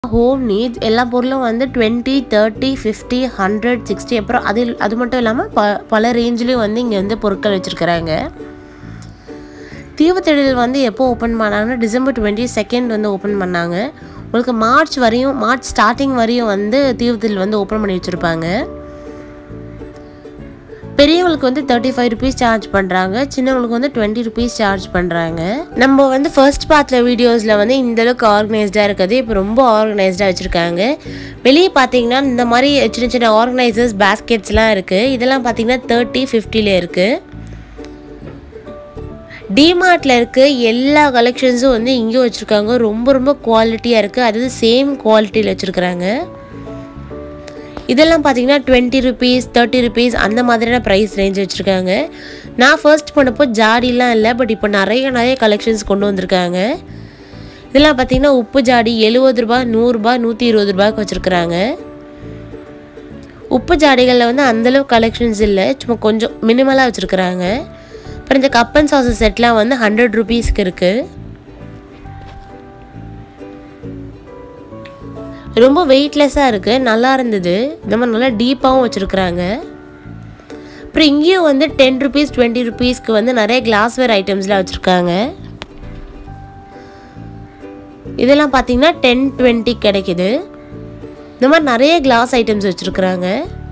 home needs எல்லா பொருளும் வந்து twenty thirty fifty hundred sixty அப்புறம் அது அது மட்டும் இல்லாமல் ப பல ரேஞ்சிலையும் வந்து இங்கே வந்து பொருட்கள் வச்சுருக்கிறாங்க தீவுத்திடல் வந்து எப்போ ஓப்பன் பண்ணாங்கன்னா டிசம்பர் டுவெண்ட்டி செகண்ட் வந்து ஓப்பன் பண்ணாங்க உங்களுக்கு மார்ச் வரையும் மார்ச் ஸ்டார்டிங் வரையும் வந்து தீவுத்திடல் வந்து ஓப்பன் பண்ணி வச்சுருப்பாங்க பெரியவங்களுக்கு வந்து தேர்ட்டி ஃபைவ் ருபீஸ் சார்ஜ் பண்ணுறாங்க சின்னவங்களுக்கு வந்து டுவெண்ட்டி ருபீஸ் சார்ஜ் பண்ணுறாங்க நம்ம வந்து ஃபர்ஸ்ட் பார்ட்டில் வீடியோஸில் வந்து இந்த அளவுக்கு ஆர்கனைஸ்டாக இருக்குது இப்போ ரொம்ப ஆர்கனைஸ்டாக வச்சுருக்காங்க வெளியே பார்த்தீங்கன்னா இந்த மாதிரி சின்ன சின்ன ஆர்கனைசர்ஸ் பேஸ்கெட்ஸ்லாம் இருக்குது இதெல்லாம் பார்த்தீங்கன்னா தேர்ட்டி ஃபிஃப்டியில் இருக்குது டிமார்ட்டில் இருக்க எல்லா கலெக்ஷன்ஸும் வந்து இங்கேயும் வச்சுருக்காங்க ரொம்ப ரொம்ப குவாலிட்டியாக இருக்குது அதாவது சேம் குவாலிட்டியில் வச்சுருக்குறாங்க இதெல்லாம் பார்த்தீங்கன்னா டுவெண்ட்டி ருபீஸ் தேர்ட்டி ருபீஸ் அந்த மாதிரியான ப்ரைஸ் ரேஞ்ச் வச்சுருக்காங்க நான் ஃபர்ஸ்ட் பண்ணப்போ ஜாடிலாம் இல்லை பட் இப்போ நிறைய நிறைய கலெக்ஷன்ஸ் கொண்டு வந்திருக்காங்க இதெல்லாம் பார்த்தீங்கன்னா உப்பு ஜாடி எழுபது ரூபா நூறுரூபா நூற்றி இருபது ரூபாய்க்கு வச்சுருக்குறாங்க உப்பு ஜாடிகளில் வந்து அந்தளவு கலெக்ஷன்ஸ் இல்லை சும்மா கொஞ்சம் மினிமலாக வச்சுருக்குறாங்க அப்புறம் இந்த கப் அண்ட் சாசஸ் செட்லாம் வந்து ஹண்ட்ரட் ருபீஸ்க்கு இருக்குது ரொம்ப வெயிட்லெஸ்ஸாக இருக்குது நல்லா இருந்தது இந்த மாதிரி நல்லா டீப்பாகவும் வச்சுருக்குறாங்க அப்புறம் இங்கேயும் வந்து டென் ருபீஸ் டுவெண்ட்டி ருபீஸ்க்கு வந்து நிறைய கிளாஸ்வேர் ஐட்டம்ஸ்லாம் வச்சுருக்காங்க இதெல்லாம் பார்த்தீங்கன்னா டென் டுவெண்ட்டி கிடைக்குது இந்த மாதிரி நிறைய கிளாஸ் ஐட்டம்ஸ் வச்சுருக்குறாங்க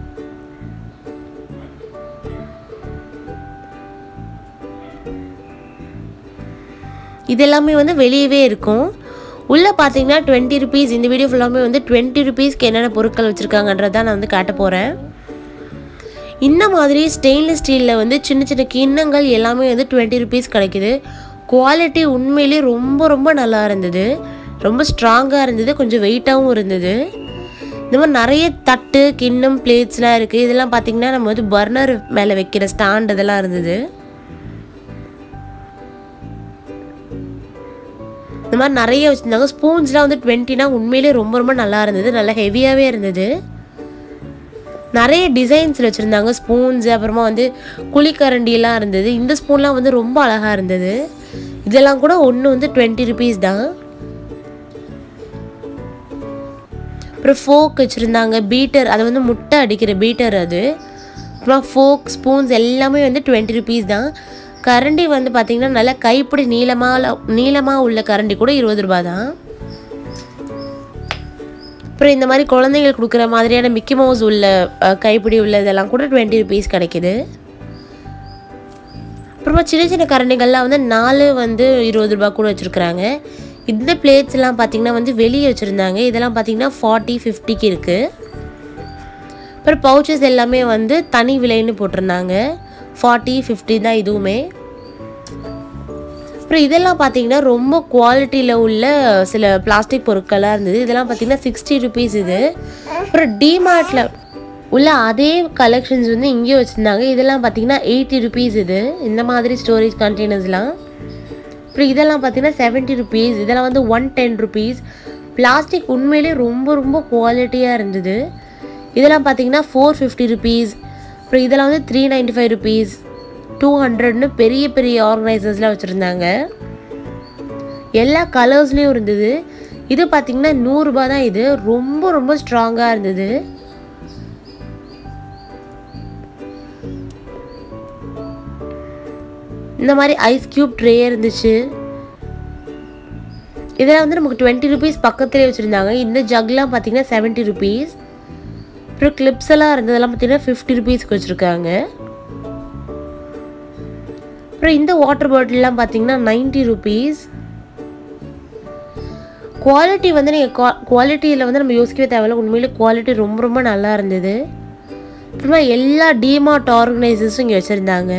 இது எல்லாமே வந்து வெளியவே இருக்கும் உள்ளே பார்த்தீங்கன்னா டுவெண்ட்டி ருபீஸ் இந்த வீடியோ ஃபுல்லாமே வந்து டுவெண்ட்டி ருபீஸ்க்கு என்னென்ன பொருட்கள் வச்சுருக்காங்கன்றதான் நான் வந்து காட்ட போகிறேன் இந்த மாதிரி ஸ்டெயின்லெஸ் ஸ்டீலில் வந்து சின்ன சின்ன கிண்ணங்கள் எல்லாமே வந்து டுவெண்ட்டி ருபீஸ் கிடைக்குது குவாலிட்டி உண்மையிலேயே ரொம்ப ரொம்ப நல்லா இருந்தது ரொம்ப ஸ்ட்ராங்காக இருந்தது கொஞ்சம் வெயிட்டாகவும் இருந்தது இந்த மாதிரி நிறைய தட்டு கிண்ணம் பிளேட்ஸ்லாம் இருக்குது இதெல்லாம் பார்த்திங்கன்னா நம்ம வந்து பர்னர் மேலே வைக்கிற ஸ்டாண்ட் இதெல்லாம் இருந்தது இந்த மாதிரி நிறைய வச்சுருந்தாங்க ஸ்பூன்ஸ்லாம் வந்து டுவெண்ட்டினா உண்மையிலே ரொம்ப ரொம்ப நல்லா இருந்தது நல்லா ஹெவியாகவே இருந்தது நிறைய டிசைன்ஸில் வச்சுருந்தாங்க ஸ்பூன்ஸ் அப்புறமா வந்து குழிக்கரண்டிலாம் இருந்தது இந்த ஸ்பூன்லாம் வந்து ரொம்ப அழகாக இருந்தது இதெல்லாம் கூட ஒன்று வந்து டுவெண்ட்டி ருபீஸ் தான் அப்புறம் ஃபோக் வச்சுருந்தாங்க பீட்டர் அது வந்து முட்டை அடிக்கிற பீட்டர் அது அப்புறம் ஃபோக் ஸ்பூன்ஸ் எல்லாமே வந்து டுவெண்ட்டி ருபீஸ் தான் கரண்டி வந்து பார்த்திங்கன்னா நல்லா கைப்பிடி நீளமாக நீளமாக உள்ள கரண்டி கூட இருபது ரூபா தான் அப்புறம் இந்த மாதிரி குழந்தைங்களுக்கு கொடுக்குற மாதிரியான மிக்கி மவுஸ் உள்ள அஹ், கைப்பிடி உள்ள இதெல்லாம் கூட டுவெண்ட்டி ருபீஸ் கிடைக்குது அப்புறமா சின்ன சின்ன கரண்டிகள்லாம் வந்து நாலு வந்து இருபது ரூபா கூட வச்சுருக்குறாங்க இந்த பிளேட்ஸ்லாம் பார்த்தீங்கன்னா வந்து வெளியே வச்சுருந்தாங்க இதெல்லாம் பார்த்தீங்கன்னா ஃபார்ட்டி ஃபிஃப்டிக்கு இருக்குது அப்புறம் பவுச்சஸ் எல்லாமே வந்து தனி விலைன்னு போட்டிருந்தாங்க ஃபார்ட்டி ஃபிஃப்டி தான் இதுவுமே அப்புறம் இதெல்லாம் பார்த்தீங்கன்னா ரொம்ப குவாலிட்டியில் உள்ள சில பிளாஸ்டிக் பொருட்களாக இருந்தது இதெல்லாம் பார்த்தீங்கன்னா சிக்ஸ்டி ருபீஸ் இது அப்புறம் டிமார்ட்டில் உள்ள அதே கலெக்ஷன்ஸ் வந்து இங்கேயும் வச்சுருந்தாங்க இதெல்லாம் பார்த்தீங்கன்னா எயிட்டி ருபீஸ் இது இந்த மாதிரி ஸ்டோரேஜ் கண்டெய்னர்ஸ்லாம் அப்புறம் இதெல்லாம் பார்த்தீங்கன்னா செவன்ட்டி ருபீஸ் இதெல்லாம் வந்து ஒன் டென் ருபீஸ் பிளாஸ்டிக் உண்மையிலே ரொம்ப ரொம்ப குவாலிட்டியாக இருந்தது இதெல்லாம் பார்த்தீங்கன்னா ஃபோர் ஃபிஃப்டி ருபீஸ் அப்புறம் இதெல்லாம் வந்து three ninety five rupees two ஹண்ட்ரட்னு பெரிய பெரிய ஆர்கனைசர்ஸ்லாம் வச்சுருந்தாங்க எல்லா கலர்ஸ்லேயும் இருந்தது இது பார்த்தீங்கன்னா நூறுரூபா தான் இது ரொம்ப ரொம்ப ஸ்ட்ராங்காக இருந்தது இந்த மாதிரி ஐஸ் கியூப் ட்ரே இருந்துச்சு இதெல்லாம் வந்து நமக்கு டுவெண்ட்டி ருபீஸ் பக்கத்துலேயே வச்சுருந்தாங்க இந்த ஜக்லாம் பார்த்தீங்கன்னா செவன்ட்டி ருபீஸ் அப்புறம் கிளிப்ஸ் எல்லாம் இருந்ததெல்லாம் பார்த்தீங்கன்னா ஃபிஃப்டி ருபீஸ்க்கு வச்சுருக்காங்க அப்புறம் இந்த வாட்டர் பாட்டில்லாம் பார்த்தீங்கன்னா நைன்ட்டி ருபீஸ் குவாலிட்டி வந்து நீங்கள் குவாலிட்டியில் வந்து நம்ம யோசிக்கவே தேவையில்ல உண்மையிலே குவாலிட்டி ரொம்ப ரொம்ப நல்லா இருந்தது அப்புறமா எல்லா டிமார்ட் ஆர்கனைசர்ஸும் இங்கே வச்சுருந்தாங்க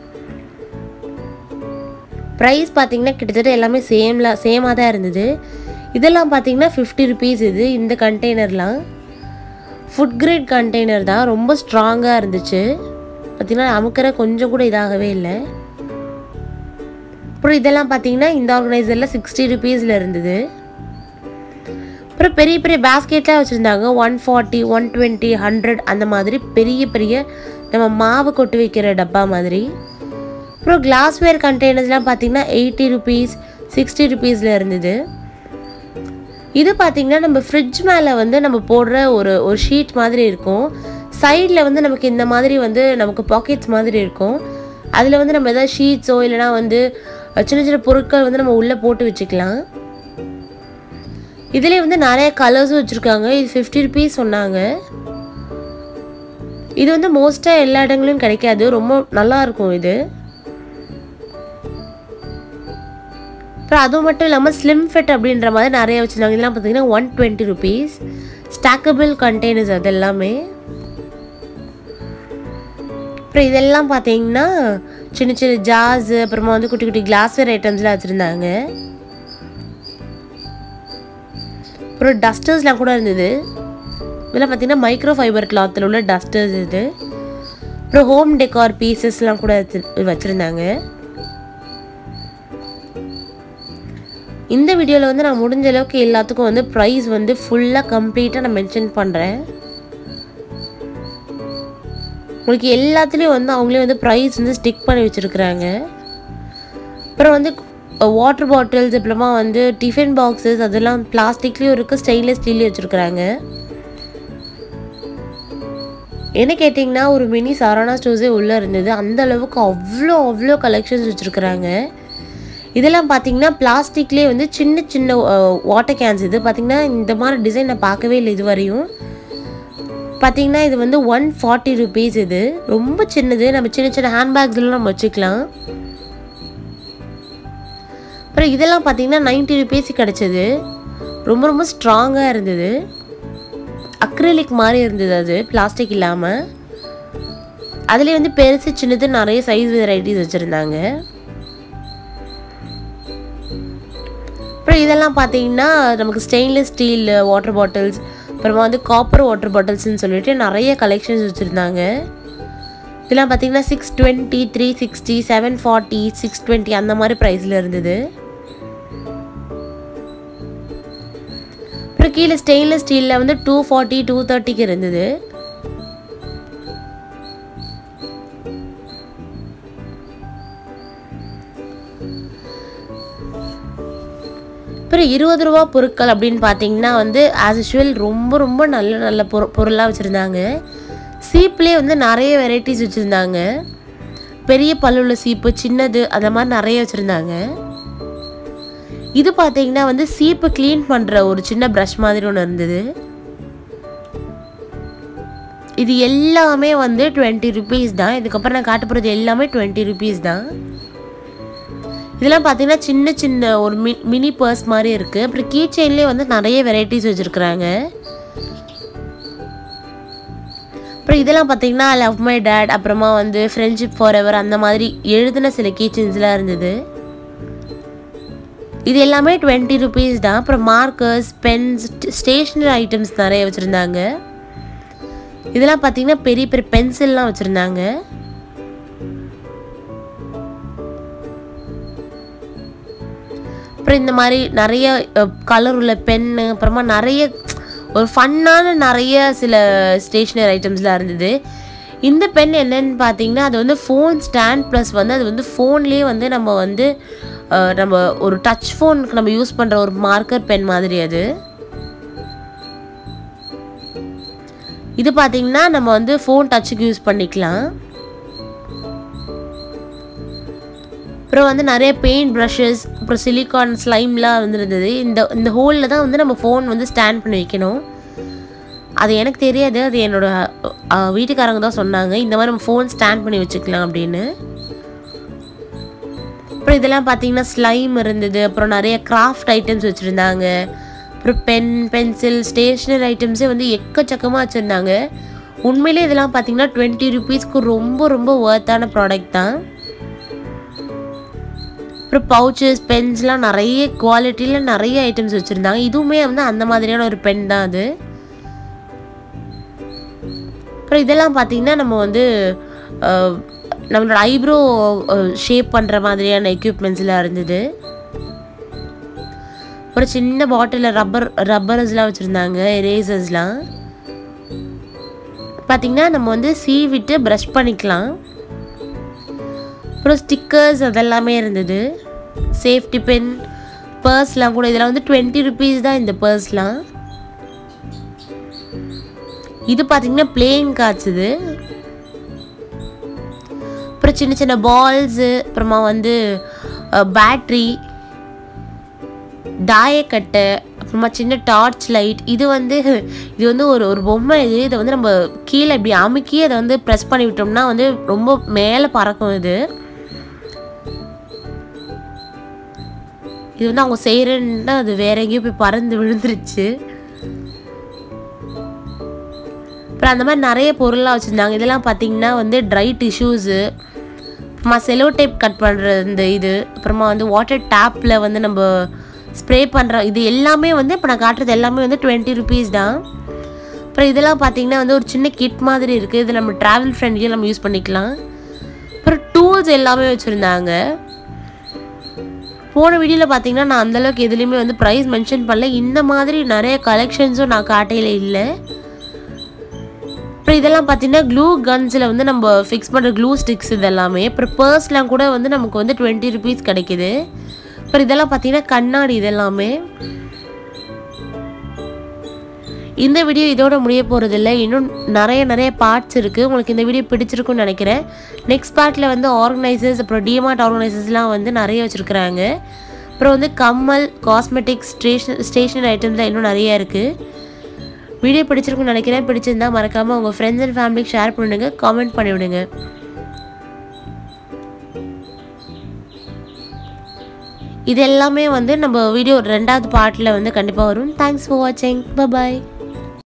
ப்ரைஸ் பார்த்தீங்கன்னா கிட்டத்தட்ட எல்லாமே சேம்ல சேமாக தான் இருந்தது இதெல்லாம் பார்த்தீங்கன்னா ஃபிஃப்டி ருபீஸ் இது இந்த கண்டெய்னர்லாம் ஃபுட் கிரேட் கண்டெய்னர் தான் ரொம்ப ஸ்ட்ராங்காக இருந்துச்சு பார்த்தீங்கன்னா அமுக்கிற கொஞ்சம் கூட இதாகவே இல்லை அப்புறம் இதெல்லாம் பார்த்தீங்கன்னா இந்த ஆர்கனைசரில் சிக்ஸ்டி ருபீஸில் இருந்தது அப்புறம் பெரிய பெரிய பேஸ்கெட்லாம் வச்சுருந்தாங்க one forty one twenty hundred அந்த மாதிரி பெரிய பெரிய நம்ம மாவு கொட்டு வைக்கிற டப்பா மாதிரி அப்புறம் கிளாஸ்வேர் கண்டெய்னர்ஸ்லாம் பார்த்தீங்கன்னா எயிட்டி ருபீஸ் சிக்ஸ்டி ருபீஸில் இருந்தது இது பார்த்தீங்கன்னா நம்ம ஃப்ரிட்ஜ் மேலே வந்து நம்ம போடுற ஒரு ஒரு ஷீட் மாதிரி இருக்கும் சைடில் வந்து நமக்கு இந்த மாதிரி வந்து நமக்கு பாக்கெட்ஸ் மாதிரி இருக்கும் அதில் வந்து நம்ம எதாவது ஷீட்ஸோ இல்லைனா வந்து அஹ், சின்ன சின்ன பொருட்கள் வந்து நம்ம உள்ளே போட்டு வச்சுக்கலாம் இதுலேயே வந்து நிறைய கலர்ஸும் வச்சுருக்காங்க இது ஃபிஃப்டி ருபீஸ் சொன்னாங்க இது வந்து மோஸ்ட்டாக எல்லா இடங்களிலும் கிடைக்காது ரொம்ப நல்லா இருக்கும் இது அப்புறம் அது மட்டும் இல்லாமல் ஸ்லிம் ஃபிட் அப்படின்ற மாதிரி நிறைய வச்சுருந்தாங்க இதெல்லாம் பார்த்தீங்கன்னா one twenty rupees stackable containers அது எல்லாமே அப்புறம் இதெல்லாம் பார்த்தீங்கன்னா சின்ன சின்ன ஜார்ஸு அப்புறமா வந்து குட்டி குட்டி கிளாஸ்வேர் ஐட்டம்ஸ்லாம் வச்சுருந்தாங்க அப்புறம் டஸ்டர்ஸ்லாம் கூட இருந்தது இதெல்லாம் பார்த்தீங்கன்னா மைக்ரோ ஃபைபர் கிளாத்தில் உள்ள டஸ்டர்ஸ் இது அப்புறம் ஹோம் டெக்கார் பீசஸ்லாம் கூட வச்சு- வச்சுருந்தாங்க இந்த வீடியோவில் வந்து நான் முடிஞ்ச அளவுக்கு எல்லாத்துக்கும் வந்து ப்ரைஸ் வந்து ஃபுல்லாக கம்ப்ளீட்டாக நான் மென்ஷன் பண்ணுறேன் உங்களுக்கு எல்லாத்துலேயும் வந்து அவங்களே வந்து ப்ரைஸ் வந்து ஸ்டிக் பண்ணி வச்சுருக்குறாங்க அப்புறம் வந்து வாட்டர் பாட்டில்ஸ் அப்புறமா வந்து டிஃபன் பாக்ஸஸ் அதெல்லாம் பிளாஸ்டிக்லேயும் இருக்குது ஸ்டெயின்லெஸ் ஸ்டீல்லையும் வச்சுருக்குறாங்க என்ன கேட்டிங்கன்னா ஒரு மினி சாரானா ஸ்டோர்ஸே உள்ளே இருந்தது அந்த அளவுக்கு அவ்வளோ அவ்வளோ கலெக்ஷன்ஸ் வச்சுருக்குறாங்க இதெல்லாம் பார்த்தீங்கன்னா பிளாஸ்டிக்லேயே வந்து சின்ன சின்ன வாட்டர் கேன்ஸ் இது பார்த்தீங்கன்னா இந்த மாதிரி டிசைன் நான் பார்க்கவே இல்லை இது வரையும் பார்த்தீங்கன்னா இது வந்து ஒன் ஃபார்ட்டி ருபீஸ் இது ரொம்ப சின்னது நம்ம சின்ன சின்ன ஹேண்ட்பேக்ஸ்லாம் நம்ம வச்சுக்கலாம் அப்புறம் இதெல்லாம் பார்த்தீங்கன்னா நைன்ட்டி ருபீஸ் கிடச்சிது ரொம்ப ரொம்ப ஸ்ட்ராங்காக இருந்தது அக்ரிலிக் மாதிரி இருந்தது அது பிளாஸ்டிக் இல்லாமல் அதுலேயே வந்து பெருசு சின்னது நிறைய சைஸ் வெரைட்டிஸ் வச்சுருந்தாங்க அப்புறம் இதெல்லாம் பார்த்தீங்கன்னா நமக்கு ஸ்டெயின்லெஸ் ஸ்டீல் வாட்டர் பாட்டில்ஸ் அப்புறமா வந்து காப்பர் வாட்டர் பாட்டில்ஸ்னு சொல்லிட்டு நிறைய கலெக்ஷன்ஸ் வச்சுருந்தாங்க இதெல்லாம் பார்த்தீங்கன்னா six twenty three sixty seven forty six twenty அந்த மாதிரி ப்ரைஸில் இருந்தது அப்புறம் கீழே ஸ்டெயின்லெஸ் ஸ்டீலில் வந்து டூ ஃபார்ட்டி டூ தேர்ட்டிக்கு இருந்தது அப்புறம் இருபது ரூபா பொருட்கள் அப்படின்னு பார்த்தீங்கன்னா வந்து ஆஸ் யூஷுவல் ரொம்ப ரொம்ப நல்ல நல்ல பொரு பொருளாக வச்சுருந்தாங்க சீப்லேயே வந்து நிறைய வெரைட்டிஸ் வச்சுருந்தாங்க பெரிய பல்லுள்ள சீப்பு சின்னது அந்த மாதிரி நிறைய வச்சுருந்தாங்க இது பார்த்தீங்கன்னா வந்து சீப்பு க்ளீன் பண்ணுற ஒரு சின்ன ப்ரஷ் மாதிரி ஒன்று இருந்தது இது எல்லாமே வந்து டுவெண்ட்டி ருபீஸ் தான் இதுக்கப்புறம் நான் காட்ட போகிறது எல்லாமே டுவெண்ட்டி ருபீஸ் தான் இதெல்லாம் பார்த்தீங்கன்னா சின்ன சின்ன ஒரு மி மினி பர்ஸ் மாதிரி இருக்குது அப்புறம் கீ செயின்லேயே வந்து நிறைய வெரைட்டிஸ் வச்சுருக்குறாங்க அப்புறம் இதெல்லாம் பார்த்தீங்கன்னா லவ் மை டேட் அப்புறமா வந்து ஃப்ரெண்ட்ஷிப் ஃபார் எவர் அந்த மாதிரி எழுதின சில கீ செயின்ஸ்லாம் இருந்தது இது எல்லாமே டுவெண்ட்டி ருபீஸ் தான் அப்புறம் மார்க்கர்ஸ் பென்ஸ் ஸ்டேஷ்னரி ஐட்டம்ஸ் நிறைய வச்சுருந்தாங்க இதெல்லாம் பார்த்தீங்கன்னா பெரிய பெரிய பென்சில்லாம் வச்சுருந்தாங்க அப்புறம் இந்த மாதிரி நிறைய கலர் உள்ள பென்னு அப்புறமா நிறைய ஒரு ஃபன்னான நிறைய சில ஸ்டேஷ்னரி ஐட்டம்ஸ்லாம் இருந்தது இந்த பென் என்னன்னு பார்த்தீங்கன்னா அது வந்து ஃபோன் ஸ்டாண்ட் ப்ளஸ் வந்து அது வந்து ஃபோன்லேயே வந்து நம்ம வந்து அஹ், நம்ம ஒரு டச் ஃபோனுக்கு நம்ம யூஸ் பண்ணுற ஒரு மார்க்கர் பென் மாதிரி அது இது பார்த்தீங்கன்னா நம்ம வந்து ஃபோன் டச்சுக்கு யூஸ் பண்ணிக்கலாம் அப்புறம் வந்து நிறைய பெயிண்ட் ப்ரஷஸ் அப்புறம் சிலிக்கான் ஸ்லைம்லாம் வந்துருந்தது இந்த இந்த ஹோலில் தான் வந்து நம்ம ஃபோன் வந்து ஸ்டாண்ட் பண்ணி வைக்கணும் அது எனக்கு தெரியாது அது என்னோட அஹ், வீட்டுக்காரங்க தான் சொன்னாங்க இந்த மாதிரி நம்ம ஃபோன் ஸ்டாண்ட் பண்ணி வச்சுக்கலாம் அப்படின்னு அப்புறம் இதெல்லாம் பார்த்தீங்கன்னா ஸ்லைம் இருந்தது அப்புறம் நிறைய கிராஃப்ட் ஐட்டம்ஸ் வச்சுருந்தாங்க அப்புறம் பென் பென்சில் ஸ்டேஷ்னரி ஐட்டம்ஸே வந்து எக்கச்சக்கமாக வச்சுருந்தாங்க உண்மையிலே இதெல்லாம் பார்த்தீங்கன்னா டுவெண்ட்டி ருபீஸ்க்கு ரொம்ப ரொம்ப ஒர்த்தான ப்ராடக்ட் தான் அப்புறம் பவுச்சஸ் பென்ஸ்லாம் நிறைய குவாலிட்டியில் நிறைய ஐட்டம்ஸ் வச்சுருந்தாங்க இதுவுமே வந்து அந்த மாதிரியான ஒரு பென் தான் அது அப்புறம் இதெல்லாம் பார்த்தீங்கன்னா நம்ம வந்து அஹ், நம்மளோட ஐப்ரோ ஷேப் பண்ணுற மாதிரியான எக்யூப்மெண்ட்ஸ்லாம் இருந்தது அப்புறம் சின்ன பாட்டிலில் ரப்பர் ரப்பர்ஸ்லாம் வச்சுருந்தாங்க எரேசர்ஸ்லாம் பார்த்தீங்கன்னா நம்ம வந்து சீவிட்டு ப்ரஷ் பண்ணிக்கலாம் அப்புறம் ஸ்டிக்கர்ஸ் அதெல்லாமே இருந்தது சேஃப்டி பென் பர்ஸ்லாம் கூட இதெல்லாம் வந்து டுவெண்ட்டி ருபீஸ் தான் இந்த பர்ஸ்லாம் இது பார்த்தீங்கன்னா பிளேயிங் கார்ட்ஸ் இது அப்புறம் சின்ன சின்ன பால்ஸு அப்புறமா வந்து பேட்ரி தாயக்கட்டை அப்புறமா சின்ன டார்ச் லைட் இது வந்து இது வந்து ஒரு ஒரு பொம்மை இது இதை வந்து நம்ம கீழே இப்படி அமுக்கி அதை வந்து ப்ரெஸ் பண்ணி விட்டோம்னா வந்து ரொம்ப மேலே பறக்கும் இது இது வந்து அவங்க செய்கிறேன்னா அது வேற எங்கேயோ போய் பறந்து விழுந்துருச்சு அப்புறம் அந்த மாதிரி நிறைய பொருளாக வச்சுருந்தாங்க இதெல்லாம் பார்த்தீங்கன்னா வந்து ட்ரை டிஷ்யூஸு அப்புறமா செலோ டேப் கட் பண்ணுற இந்த இது அப்புறமா வந்து வாட்டர் டேப்பில் வந்து நம்ம ஸ்ப்ரே பண்ணுற இது எல்லாமே வந்து இப்போ நான் காட்டுறது எல்லாமே வந்து டுவெண்ட்டி ருபீஸ் தான் அப்புறம் இதெல்லாம் பார்த்தீங்கன்னா வந்து ஒரு சின்ன கிட் மாதிரி இருக்குது இது நம்ம ட்ராவல் ஃப்ரெண்ட்லியும் நம்ம யூஸ் பண்ணிக்கலாம் அப்புறம் டூல்ஸ் எல்லாமே வச்சுருந்தாங்க போன வீடியோவில் பார்த்தீங்கன்னா நான் அந்தளவுக்கு எதுலேயுமே வந்து ப்ரைஸ் மென்ஷன் பண்ணல இந்த மாதிரி நிறைய கலெக்ஷன்ஸும் நான் காட்டையில் இல்லை அப்புறம் இதெல்லாம் பார்த்தீங்கன்னா க்ளூ கன்ஸில் வந்து நம்ம ஃபிக்ஸ் பண்ணுற க்ளூ ஸ்டிக்ஸ் இதெல்லாமே அப்புறம் பர்ஸ்லாம் கூட வந்து நமக்கு வந்து டுவெண்ட்டி ருபீஸ் கிடைக்குது அப்புறம் இதெல்லாம் பார்த்தீங்கன்னா கண்ணாடி இதெல்லாமே இந்த வீடியோ இதோட முடிய போகிறதில்ல இன்னும் நிறைய நிறைய பார்ட்ஸ் இருக்குது உங்களுக்கு இந்த வீடியோ பிடிச்சிருக்குன்னு நினைக்கிறேன் நெக்ஸ்ட் பார்ட்டில் வந்து ஆர்கனைசர்ஸ் அப்புறம் டிமார்ட் ஆர்கனைசர்ஸ்லாம் வந்து நிறைய வச்சுருக்குறாங்க அப்புறம் வந்து கம்மல் காஸ்மெட்டிக்ஸ் ஸ்டேஷன் ஸ்டேஷனரி ஐட்டம்ஸ்லாம் இன்னும் நிறைய இருக்குது வீடியோ பிடிச்சிருக்குன்னு நினைக்கிறேன் பிடிச்சிருந்தா மறக்காமல் உங்கள் ஃப்ரெண்ட்ஸ் அண்ட் ஃபேமிலிக்கு ஷேர் பண்ணுங்க காமெண்ட் பண்ணிவிடுங்க இது எல்லாமே வந்து நம்ம வீடியோ ரெண்டாவது பார்ட்டில் வந்து கண்டிப்பாக வரும் தேங்க்ஸ் ஃபார் வாட்சிங் பாய்